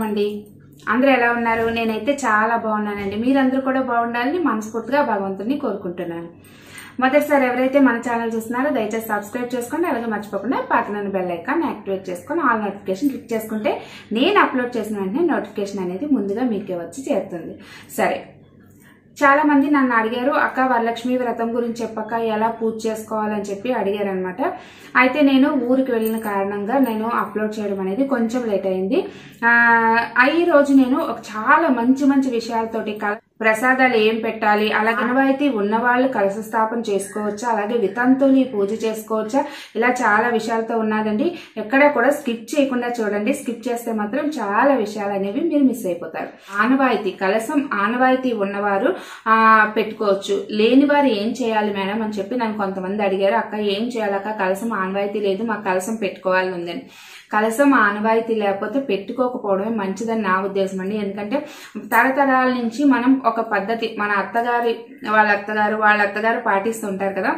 అండి అందరూ ఎలా ఉన్నారు నేనైతే చాలా బాగున్నానండి మీరందరూ కూడా బాగుండాలని మనస్ఫూర్తిగా భగవంతుని కోరుకుంటున్నాను మొదటిసారి ఎవరైతే మన ఛానల్ చూస్తున్నారో దయచేసి సబ్స్క్రైబ్ చేసుకోండి అలాగే మర్చిపోకుండా పక్కన బెల్ ఐకాన్ యాక్టివేట్ చేసుకొని ఆల్ నోటిఫికేషన్ క్లిక్ చేసుకుంటే నేను అప్లోడ్ చేసిన వెంటనే నోటిఫికేషన్ అనేది ముందుగా మీకే వచ్చి చేరుతుంది సరే చాలా మంది నన్ను అడిగారు అక్క వరలక్ష్మి వ్రతం గురించి చెప్పక ఎలా పూజ చేసుకోవాలని చెప్పి అడిగారు అనమాట అయితే నేను ఊరికి వెళ్ళిన కారణంగా నేను అప్లోడ్ చేయడం అనేది కొంచెం లేట్ అయింది ఆ, ఈ రోజు నేను ఒక చాలా మంచి మంచి విషయాలతోటి కల- ప్రసాదాలు ఏం పెట్టాలి అలాగే అనువాయితీ ఉన్న వాళ్ళు కలశ స్థాపన చేసుకోవచ్చా అలాగే వితంతులు పూజ చేసుకోవచ్చా ఇలా చాలా విషయాలతో ఉన్నదండి ఎక్కడ కూడా స్కిప్ చేయకుండా చూడండి స్కిప్ చేస్తే మాత్రం చాలా విషయాలు అనేవి మీరు మిస్ అయిపోతారు ఆనవాయితీ కలశం ఆనవాయితీ ఉన్నవారు ఆ పెట్టుకోవచ్చు లేని వారు ఏం చేయాలి మేడం అని చెప్పి నన్ను కొంతమంది అడిగారు అక్క ఏం చేయాలి అక్క కలశం ఆనవాయితీ లేదు మాకు కలశం పెట్టుకోవాలని ఉందని కలశం ఆనవాయితీ లేకపోతే పెట్టుకోకపోవడమే మంచిదని నా ఉద్దేశం అండి ఎందుకంటే తరతరాల నుంచి మనం ఒక పద్ధతి మన అత్తగారి వాళ్ళ అత్తగారు వాళ్ళ అత్తగారు పాటిస్తుంటారు కదా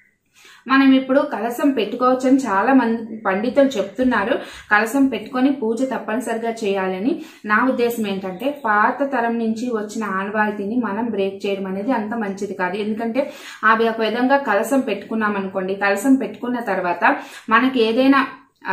మనం ఇప్పుడు కలసం పెట్టుకోవచ్చు అని చాలా మంది పండితులు చెప్తున్నారు కలసం పెట్టుకొని పూజ తప్పనిసరిగా చేయాలని నా ఉద్దేశం ఏంటంటే పాత తరం నుంచి వచ్చిన ఆనవాయితీని మనం బ్రేక్ చేయడం అనేది అంత మంచిది కాదు ఎందుకంటే అవి ఒక విధంగా కలసం పెట్టుకున్నాం అనుకోండి కలసం పెట్టుకున్న తర్వాత మనకి ఏదైనా ఆ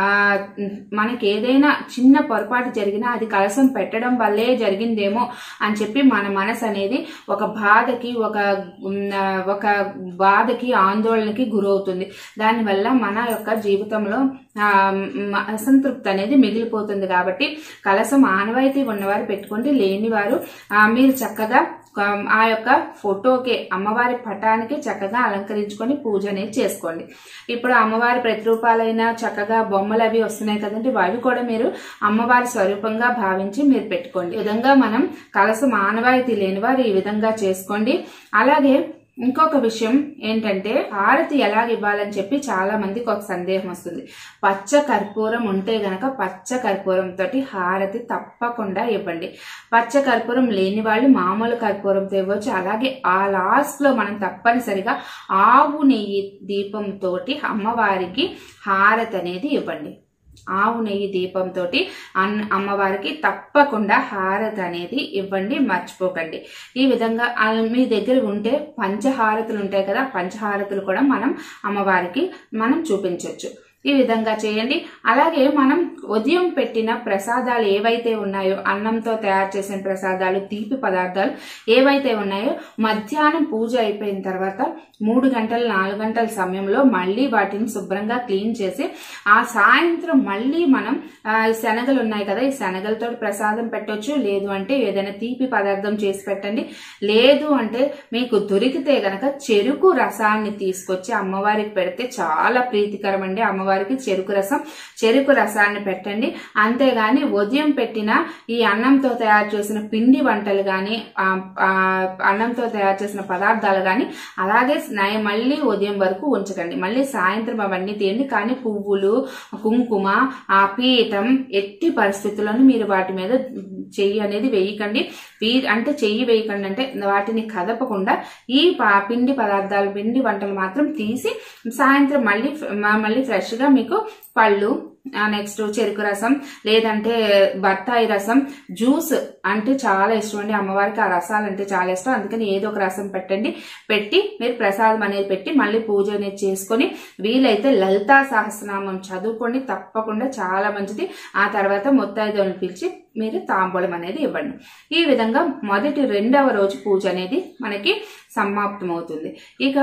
మనకి ఏదైనా చిన్న పొరపాటు జరిగినా అది కలసం పెట్టడం వల్లే జరిగిందేమో అని చెప్పి మన మనసు అనేది ఒక బాధకి ఒక ఉమ్, ఆ, ఒక బాధకి ఆందోళనకి గురవుతుంది దానివల్ల మన యొక్క జీవితంలో ఆ, మ- అసంతృప్తి అనేది మిగిలిపోతుంది కాబట్టి కలసం ఆనవాయితీ ఉన్నవారు పెట్టుకోండి లేని వారు ఆ, మీరు చక్కగా ఆ, ఆ యొక్క ఫోటోకి అమ్మవారి పటానికి చక్కగా అలంకరించుకొని పూజ అనేది చేసుకోండి ఇప్పుడు అమ్మవారి ప్రతిరూపాలైన చక్కగా బొమ్మలు అవి వస్తున్నాయి కదండి అవి కూడా మీరు అమ్మవారి స్వరూపంగా భావించి మీరు పెట్టుకోండి ఈ విధంగా మనం కలసం ఆనవాయితీ లేని వారు ఈ విధంగా చేసుకోండి అలాగే ఇంకొక విషయం ఏంటంటే హారతి ఎలాగ ఇవ్వాలని చెప్పి చాలా మందికి ఒక సందేహం వస్తుంది పచ్చ కర్పూరం ఉంటే గనక పచ్చ కర్పూరం తోటి హారతి తప్పకుండా ఇవ్వండి పచ్చ కర్పూరం లేని వాళ్ళు మామూలు కర్పూరంతో ఇవ్వచ్చు అలాగే ఆ లాస్ట్ లో మనం తప్పనిసరిగా ఆవు నెయ్యి దీపంతో అమ్మవారికి హారతి అనేది ఇవ్వండి ఆవు నెయ్యి దీపంతో అన్ అమ్మవారికి తప్పకుండా హారతి అనేది ఇవ్వండి మర్చిపోకండి ఈ విధంగా ఆ మీ దగ్గర ఉంటే పంచహారతులు ఉంటాయి కదా పంచహారతులు కూడా మనం అమ్మవారికి మనం చూపించవచ్చు ఈ విధంగా చేయండి అలాగే మనం ఉదయం పెట్టిన ప్రసాదాలు ఏవైతే ఉన్నాయో అన్నంతో తయారు చేసిన ప్రసాదాలు తీపి పదార్థాలు ఏవైతే ఉన్నాయో మధ్యాహ్నం పూజ అయిపోయిన తర్వాత మూడు గంటల నాలుగు గంటల సమయంలో మళ్ళీ వాటిని శుభ్రంగా క్లీన్ చేసి ఆ సాయంత్రం మళ్ళీ మనం ఆ, ఈ శనగలు ఉన్నాయి కదా ఈ శనగలతో ప్రసాదం పెట్టొచ్చు లేదు అంటే ఏదైనా తీపి పదార్థం చేసి పెట్టండి లేదు అంటే మీకు దొరికితే గనక చెరుకు రసాన్ని తీసుకొచ్చి అమ్మవారికి పెడితే చాలా ప్రీతికరం అండి అమ్మవారికి చెరుకు రసం చెరుకు రసాన్ని పెట్టండి అంతేగాని ఉదయం పెట్టిన ఈ అన్నంతో తయారు చేసిన పిండి వంటలు గాని ఆ, ఆ, అన్నంతో తయారు చేసిన పదార్థాలు గాని అలాగే నై- మళ్ళీ ఉదయం వరకు ఉంచకండి మళ్ళీ సాయంత్రం అవన్నీ తీయండి కానీ పువ్వులు కుంకుమ ఆ పీఠం ఎట్టి పరిస్థితుల్లోనూ మీరు వాటి మీద చెయ్యి అనేది వేయకండి వీ- అంటే చెయ్యి వేయకండి అంటే వాటిని కదపకుండా ఈ పా- పిండి పదార్థాలు పిండి వంటలు మాత్రం తీసి సాయంత్రం మళ్ళీ మ- మళ్ళీ ఫ్రెష్ గా మీకు పళ్ళు నెక్స్ట్ చెరుకు రసం లేదంటే బత్తాయి రసం జ్యూస్ అంటే చాలా ఇష్టం అండి అమ్మవారికి ఆ రసాలు అంటే చాలా ఇష్టం అందుకని ఏదో ఒక రసం పెట్టండి పెట్టి మీరు ప్రసాదం అనేది పెట్టి మళ్ళీ పూజ అనేది చేసుకొని వీలైతే లలితా సహస్రనామం చదువుకోండి తప్పకుండా చాలా మంచిది ఆ తర్వాత ముత్తైదువులను పిలిచి మీరు తాంబూలం అనేది ఇవ్వండి ఈ విధంగా మొదటి రెండవ రోజు పూజ అనేది మనకి సమాప్తమవుతుంది ఇక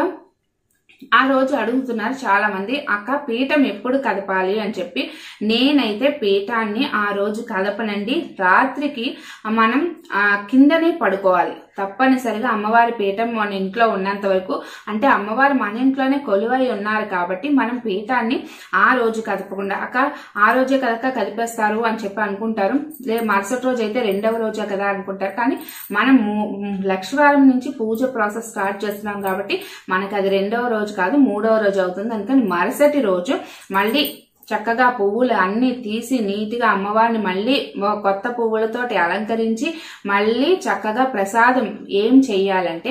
ఆ రోజు అడుగుతున్నారు చాలా మంది అక్క పీఠం ఎప్పుడు కదపాలి అని చెప్పి నేనైతే పీఠాన్ని ఆ రోజు కదపనండి రాత్రికి మనం ఆ, కిందనే పడుకోవాలి తప్పనిసరిగా అమ్మవారి పీఠం మన ఇంట్లో ఉన్నంత వరకు అంటే అమ్మవారు మన ఇంట్లోనే కొలువై ఉన్నారు కాబట్టి మనం పీఠాన్ని ఆ రోజు కదపకుండా అక్క ఆ రోజే కదక కదిపేస్తారు అని చెప్పి అనుకుంటారు లే మరుసటి రోజు అయితే రెండవ రోజే కదా అనుకుంటారు కానీ మనం మూ- లక్షవారం నుంచి పూజ ప్రాసెస్ స్టార్ట్ చేస్తున్నాం కాబట్టి మనకి అది రెండవ రోజు కాదు మూడవ రోజు అవుతుంది అందుకని మరుసటి రోజు మళ్ళీ చక్కగా పువ్వులు అన్ని తీసి నీట్గా అమ్మవారిని మళ్ళీ ఓ కొత్త పువ్వులతోటి అలంకరించి మళ్ళీ చక్కగా ప్రసాదం ఏం చెయ్యాలంటే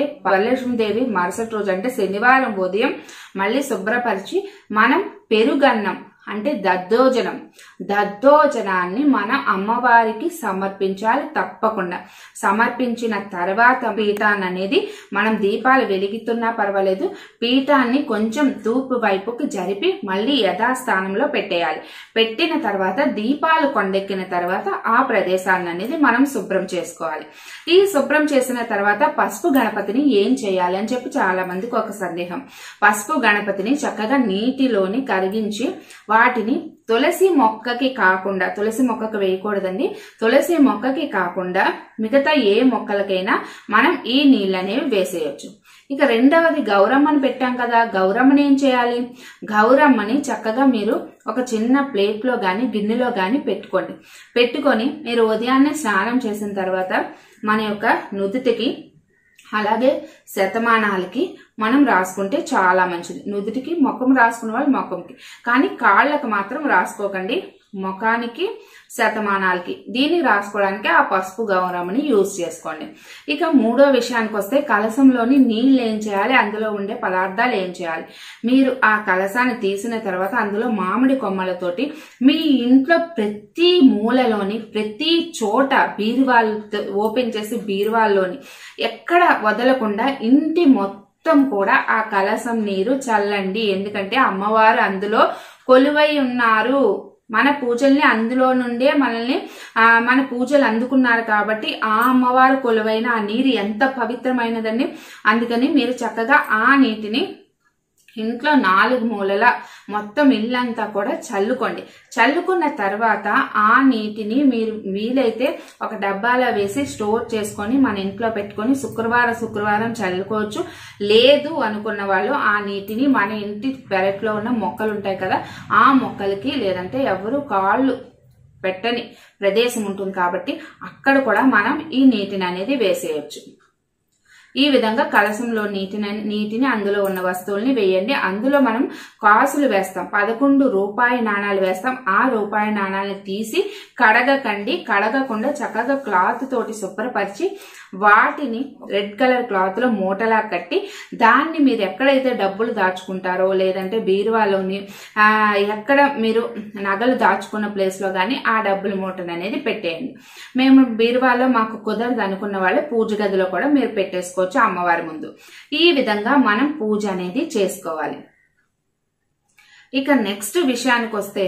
వరలక్ష్మీదేవి మరుసటి రోజు అంటే శనివారం ఉదయం మళ్ళీ శుభ్రపరిచి మనం పెరుగన్నం అంటే దద్దోజనం దద్దోజనాన్ని మనం అమ్మవారికి సమర్పించాలి తప్పకుండా సమర్పించిన తర్వాత పీఠాన్ని అనేది మనం దీపాలు వెలిగితున్నా పర్వాలేదు పీఠాన్ని కొంచెం తూర్పు వైపుకి జరిపి మళ్ళీ యథాస్థానంలో పెట్టేయాలి పెట్టిన తర్వాత దీపాలు కొండెక్కిన తర్వాత ఆ ప్రదేశాన్ని అనేది మనం శుభ్రం చేసుకోవాలి ఈ శుభ్రం చేసిన తర్వాత పసుపు గణపతిని ఏం చేయాలి అని చెప్పి చాలా మందికి ఒక సందేహం పసుపు గణపతిని చక్కగా నీటిలోని కరిగించి వాటిని తులసి మొక్కకి కాకుండా తులసి మొక్కకు వేయకూడదండి తులసి మొక్కకి కాకుండా మిగతా ఏ మొక్కలకైనా మనం ఈ నీళ్ళనేవి వేసేయచ్చు ఇక రెండవది గౌరమ్మని పెట్టాం కదా గౌరమ్మని ఏం చేయాలి గౌరమ్మని చక్కగా మీరు ఒక చిన్న ప్లేట్లో గాని గిన్నెలో గాని పెట్టుకోండి పెట్టుకొని మీరు ఉదయాన్నే స్నానం చేసిన తర్వాత మన యొక్క నుదుటికి అలాగే శతమానాలకి మనం రాసుకుంటే చాలా మంచిది నుదుటికి ముఖం రాసుకున్న వాళ్ళు ముఖంకి కానీ కాళ్ళకు మాత్రం రాసుకోకండి ముఖానికి శతమానాలకి దీన్ని రాసుకోవడానికి ఆ పసుపు గౌరమ్మని యూజ్ చేసుకోండి ఇక మూడో విషయానికి వస్తే కలసంలోని నీళ్ళు ఏం చేయాలి అందులో ఉండే పదార్థాలు ఏం చేయాలి మీరు ఆ కలసాన్ని తీసిన తర్వాత అందులో మామిడి కొమ్మలతోటి మీ ఇంట్లో ప్రతి మూలలోని ప్రతి చోట బీరువాల్ ఓపెన్ చేసి బీరువాల్లోని ఎక్కడ వదలకుండా ఇంటి మొత్తం కూడా ఆ కలసం నీరు చల్లండి ఎందుకంటే అమ్మవారు అందులో కొలువై ఉన్నారు మన పూజల్ని అందులో నుండే మనల్ని ఆ, మన పూజలు అందుకున్నారు కాబట్టి ఆ అమ్మవారు కొలువైన ఆ నీరు ఎంత పవిత్రమైనదండి అందుకని మీరు చక్కగా ఆ నీటిని ఇంట్లో నాలుగు మూలల మొత్తం ఇల్లంతా కూడా చల్లుకోండి చల్లుకున్న తర్వాత ఆ నీటిని మీరు వీలైతే ఒక డబ్బాలో వేసి స్టోర్ చేసుకొని మన ఇంట్లో పెట్టుకొని శుక్రవారం శుక్రవారం చల్లుకోవచ్చు లేదు అనుకున్న వాళ్ళు ఆ నీటిని మన ఇంటి పెరట్లో ఉన్న మొక్కలు ఉంటాయి కదా ఆ మొక్కలకి లేదంటే ఎవరు కాళ్ళు పెట్టని ప్రదేశం ఉంటుంది కాబట్టి అక్కడ కూడా మనం ఈ నీటిని అనేది వేసేయచ్చు ఈ విధంగా కలసంలో నీటిని నీటిని అందులో ఉన్న వస్తువుల్ని వేయండి అందులో మనం కాసులు వేస్తాం పదకొండు రూపాయి నాణాలు వేస్తాం ఆ రూపాయి నాణాలను తీసి కడగకండి కడగకుండా చక్కగా క్లాత్ తోటి శుభ్రపరిచి వాటిని రెడ్ కలర్ క్లాత్ లో మూటలా కట్టి దాన్ని మీరు ఎక్కడైతే డబ్బులు దాచుకుంటారో లేదంటే బీరువాలోని ఆ, ఎక్కడ మీరు నగలు దాచుకున్న ప్లేస్ లో గానీ ఆ డబ్బుల మూటను అనేది పెట్టేయండి మేము బీరువాలో మాకు కుదరదు అనుకున్న వాళ్ళు పూజ గదిలో కూడా మీరు పెట్టేసుకోవచ్చు అమ్మవారి ముందు ఈ విధంగా మనం పూజ అనేది చేసుకోవాలి ఇక నెక్స్ట్ విషయానికి వస్తే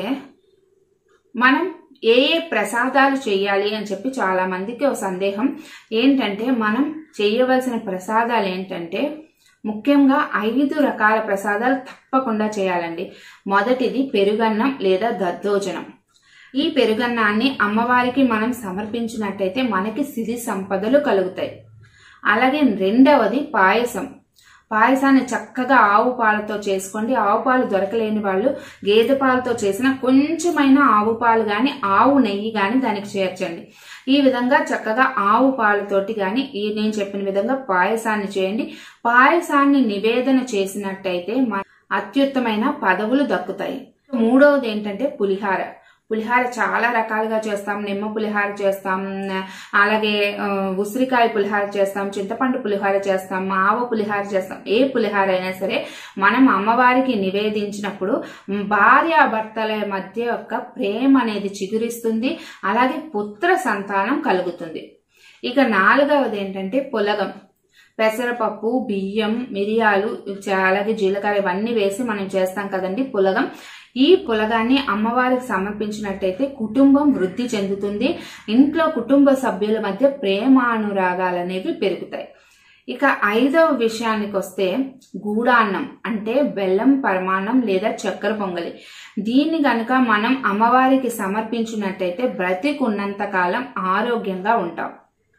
మనం ఏ ఏ ప్రసాదాలు చేయాలి అని చెప్పి చాలా మందికి ఒక సందేహం ఏంటంటే మనం చేయవలసిన ప్రసాదాలు ఏంటంటే ముఖ్యంగా ఐదు రకాల ప్రసాదాలు తప్పకుండా చేయాలండి మొదటిది పెరుగన్నం లేదా దద్దోజనం ఈ పెరుగన్నాన్ని అమ్మవారికి మనం సమర్పించినట్టయితే మనకి సిరి సంపదలు కలుగుతాయి అలాగే రెండవది పాయసం పాయసాన్ని చక్కగా ఆవు పాలతో చేసుకోండి ఆవు పాలు దొరకలేని వాళ్ళు గేదె పాలతో చేసిన కొంచెమైనా ఆవు పాలు గాని ఆవు నెయ్యి గాని దానికి చేర్చండి ఈ విధంగా చక్కగా ఆవు పాలతోటి గాని ఈ నేను చెప్పిన విధంగా పాయసాన్ని చేయండి పాయసాన్ని నివేదన చేసినట్టయితే మన అత్యుత్తమైన పదవులు దక్కుతాయి మూడవది ఏంటంటే పులిహార పులిహార చాలా రకాలుగా చేస్తాం నిమ్మ పులిహార చేస్తాం అలాగే ఆ, ఉసిరికాయ పులిహార చేస్తాం చింతపండు పులిహార చేస్తాం ఆవ పులిహార చేస్తాం ఏ పులిహార అయినా సరే మనం అమ్మవారికి నివేదించినప్పుడు భార్యాభర్తల మధ్య యొక్క ప్రేమ అనేది చిగురిస్తుంది అలాగే పుత్ర సంతానం కలుగుతుంది ఇక నాలుగవది ఏంటంటే పులగం పెసరపప్పు బియ్యం మిరియాలు చ- అలాగే జీలకర్ర ఇవన్నీ వేసి మనం చేస్తాం కదండి పులగం ఈ పులగాన్ని అమ్మవారికి సమర్పించినట్టయితే కుటుంబం వృద్ధి చెందుతుంది ఇంట్లో కుటుంబ సభ్యుల మధ్య ప్రేమానురాగాలు అనేవి పెరుగుతాయి ఇక ఐదవ విషయానికి వస్తే గూడాన్నం అంటే బెల్లం పరమాన్నం లేదా చక్కెర పొంగలి దీన్ని గనుక మనం అమ్మవారికి సమర్పించినట్టయితే బ్రతికున్నంత కాలం ఆరోగ్యంగా ఉంటాం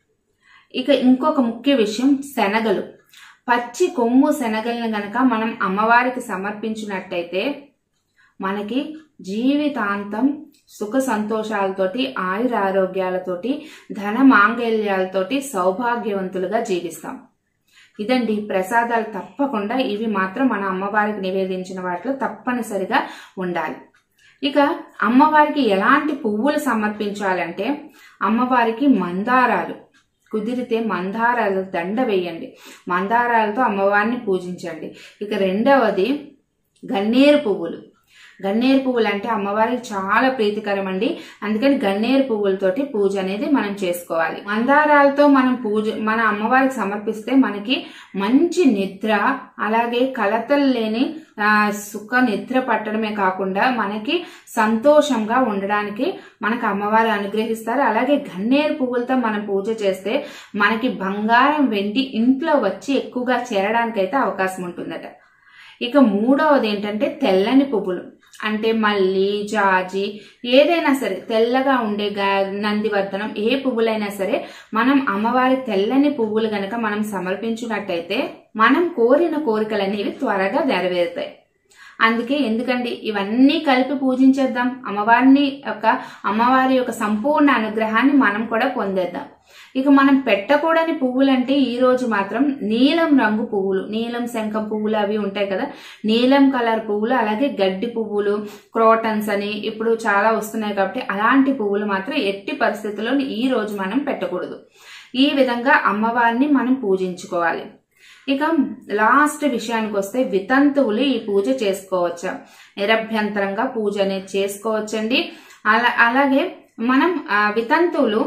ఇక ఇంకొక ముఖ్య విషయం శనగలు పచ్చి కొమ్ము శనగలను గనక మనం అమ్మవారికి సమర్పించినట్టయితే మనకి జీవితాంతం సుఖ సంతోషాలతోటి ఆయుర ఆరోగ్యాలతోటి ధన మాంగళ్యాలతోటి సౌభాగ్యవంతులుగా జీవిస్తాం ఇదండి ప్రసాదాలు తప్పకుండా ఇవి మాత్రం మన అమ్మవారికి నివేదించిన వాటిలో తప్పనిసరిగా ఉండాలి ఇక అమ్మవారికి ఎలాంటి పువ్వులు సమర్పించాలంటే అమ్మవారికి మందారాలు కుదిరితే మందారాలు దండ వేయండి మందారాలతో అమ్మవారిని పూజించండి ఇక రెండవది గన్నేరు పువ్వులు గన్నేరు పువ్వులు అంటే అమ్మవారికి చాలా ప్రీతికరం అండి అందుకని గన్నేరు పువ్వులతోటి పూజ అనేది మనం చేసుకోవాలి మందారాలతో మనం పూజ మన అమ్మవారికి సమర్పిస్తే మనకి మంచి నిద్ర అలాగే కలతలు లేని ఆ, సుఖ నిద్ర పట్టడమే కాకుండా మనకి సంతోషంగా ఉండడానికి మనకు అమ్మవారు అనుగ్రహిస్తారు అలాగే గన్నేరు పువ్వులతో మనం పూజ చేస్తే మనకి బంగారం వెండి ఇంట్లో వచ్చి ఎక్కువగా చేరడానికైతే అవకాశం ఉంటుందట ఇక మూడవది ఏంటంటే తెల్లని పువ్వులు అంటే మల్లి జాజి ఏదైనా సరే తెల్లగా ఉండే గా- నందివర్ధనం ఏ పువ్వులైనా సరే మనం అమ్మవారి తెల్లని పువ్వులు గనక మనం సమర్పించినట్టయితే మనం కోరిన కోరికలు అనేవి త్వరగా నెరవేరుతాయి అందుకే ఎందుకండి ఇవన్నీ కలిపి పూజించేద్దాం అమ్మవారిని యొక్క అమ్మవారి యొక్క సంపూర్ణ అనుగ్రహాన్ని మనం కూడా పొందేద్దాం ఇక మనం పెట్టకూడని పువ్వులంటే ఈ రోజు మాత్రం నీలం రంగు పువ్వులు నీలం శంఖం పువ్వులు అవి ఉంటాయి కదా నీలం కలర్ పువ్వులు అలాగే గడ్డి పువ్వులు క్రోటన్స్ అని ఇప్పుడు చాలా వస్తున్నాయి కాబట్టి అలాంటి పువ్వులు మాత్రం ఎట్టి పరిస్థితుల్లో ఈ రోజు మనం పెట్టకూడదు ఈ విధంగా అమ్మవారిని మనం పూజించుకోవాలి ఇక లాస్ట్ విషయానికి వస్తే వితంతువులు ఈ పూజ చేసుకోవచ్చా నిరభ్యంతరంగా పూజ అనేది చేసుకోవచ్చండి అలా అలాగే మనం ఆ, వితంతువులు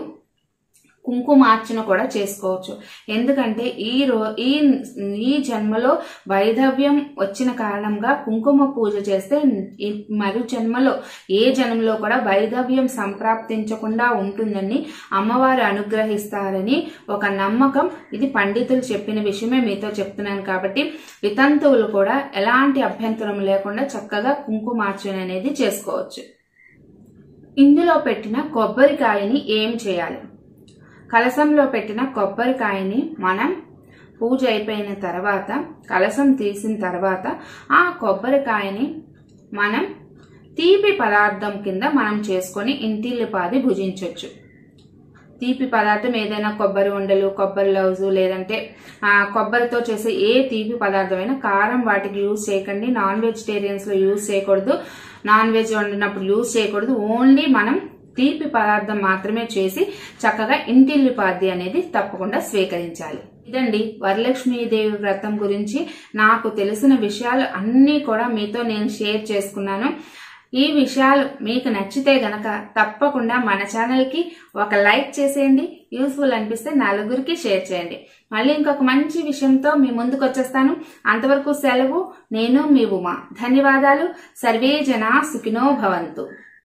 కుంకుమార్చన కూడా చేసుకోవచ్చు ఎందుకంటే ఈ రో ఈ ఈ జన్మలో వైధవ్యం వచ్చిన కారణంగా కుంకుమ పూజ చేస్తే ఈ మరు జన్మలో ఏ జన్మలో కూడా వైధవ్యం సంప్రాప్తించకుండా ఉంటుందని అమ్మవారు అనుగ్రహిస్తారని ఒక నమ్మకం ఇది పండితులు చెప్పిన విషయమే మీతో చెప్తున్నాను కాబట్టి వితంతువులు కూడా ఎలాంటి అభ్యంతరం లేకుండా చక్కగా కుంకుమార్చన అనేది చేసుకోవచ్చు ఇందులో పెట్టిన కొబ్బరికాయని ఏం చేయాలి కలసంలో పెట్టిన కొబ్బరికాయని మనం పూజ అయిపోయిన తర్వాత కలసం తీసిన తర్వాత ఆ కొబ్బరికాయని మనం తీపి పదార్థం కింద మనం చేసుకొని ఇంటిల్లిపాది భుజించవచ్చు తీపి పదార్థం ఏదైనా కొబ్బరి ఉండలు కొబ్బరి లౌజు లేదంటే ఆ, కొబ్బరితో చేసే ఏ తీపి పదార్థమైనా కారం వాటికి యూజ్ చేయకండి నాన్ వెజిటేరియన్స్ లో యూజ్ చేయకూడదు నాన్ వెజ్ వండినప్పుడు యూజ్ చేయకూడదు ఓన్లీ మనం తీపి పదార్థం మాత్రమే చేసి చక్కగా ఇంటిల్లిపాది అనేది తప్పకుండా స్వీకరించాలి ఇదండి వరలక్ష్మీదేవి వ్రతం గురించి నాకు తెలిసిన విషయాలు అన్నీ కూడా మీతో నేను షేర్ చేసుకున్నాను ఈ విషయాలు మీకు నచ్చితే గనక తప్పకుండా మన ఛానల్కి ఒక లైక్ చేసేయండి యూస్ఫుల్ అనిపిస్తే నలుగురికి షేర్ చేయండి మళ్ళీ ఇంకొక మంచి విషయంతో మీ ముందుకు వచ్చేస్తాను అంతవరకు సెలవు నేను మీ ఉమా ధన్యవాదాలు సర్వే జనా సుఖినో భవంతు